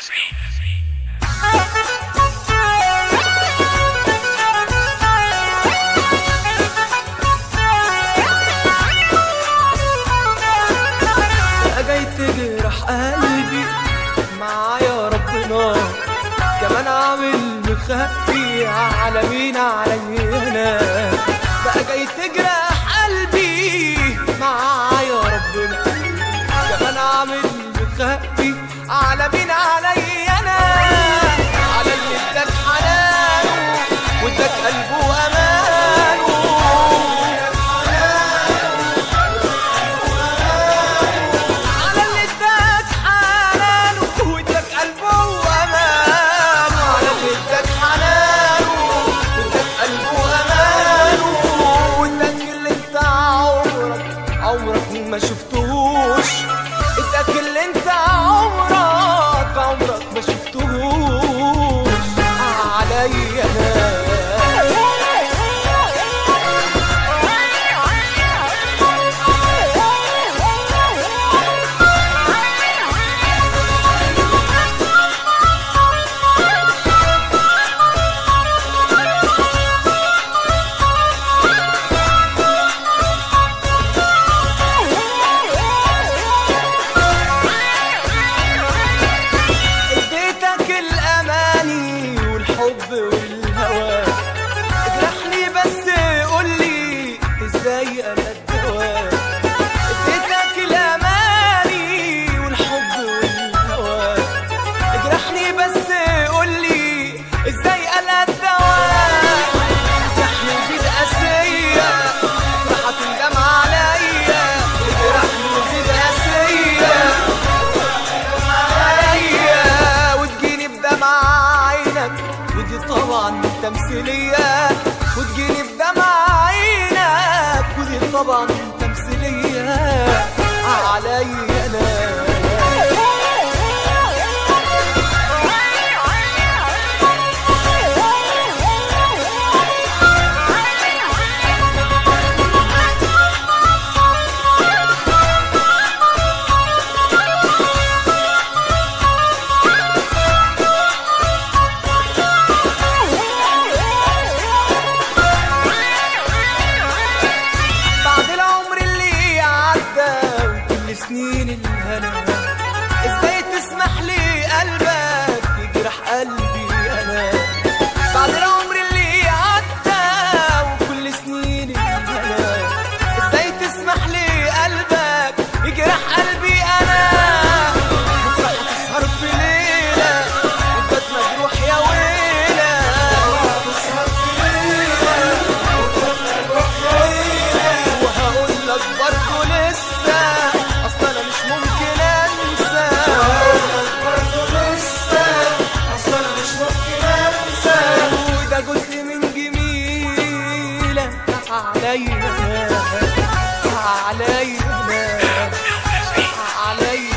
جاي تجرح قلبي معايا ربنا كمان عامل مخبي على مين علينا بقى جاي تجرح قلبي معايا ربنا كمان عامل مخبي على مين علينا على اللي اداك حنانه واداك قلبه وامانه على اللي اداك حنانه واداك قلبه وامانه على اللي اداك حنانه واداك قلبه وامانه واداك اللي انت عمرك عمرك ما شفتهوش اداك اللي انت عمرك عمرك ما شفتهوش عليا انا اديتك الاماني والحب والهوى اجرحني بس قولي ازاي انا الدواء اديتك الاماني والحب والهوى اجرحني بس قولي ازاي انا الدواء اجرحني وزيد قاسية راح تندم عليا اجرحني وزيد قاسية عليا وتجيني بدمع عينك ودي طبعا تمثيلية وتجيني بدمع عينك ودي طبعا تمثيلية عليا انا بعد العمر اللي عدى وكل سنين الهنا ازاي تسمح لي قلبك يجرح قلبي انا بعد العمر اللي عدى وكل سنين الهنا ازاي تسمح لي قلبك يجرح قلبي انا بكره هتسهر في ليله وبات مجروح يا ويله هتسهر في ليله وهقول لك برضه لسه اصل انا مش ممكن انسى برضه لسه اصل انا مش ممكن انسى وده جزء من جميلك عليا عليا عليا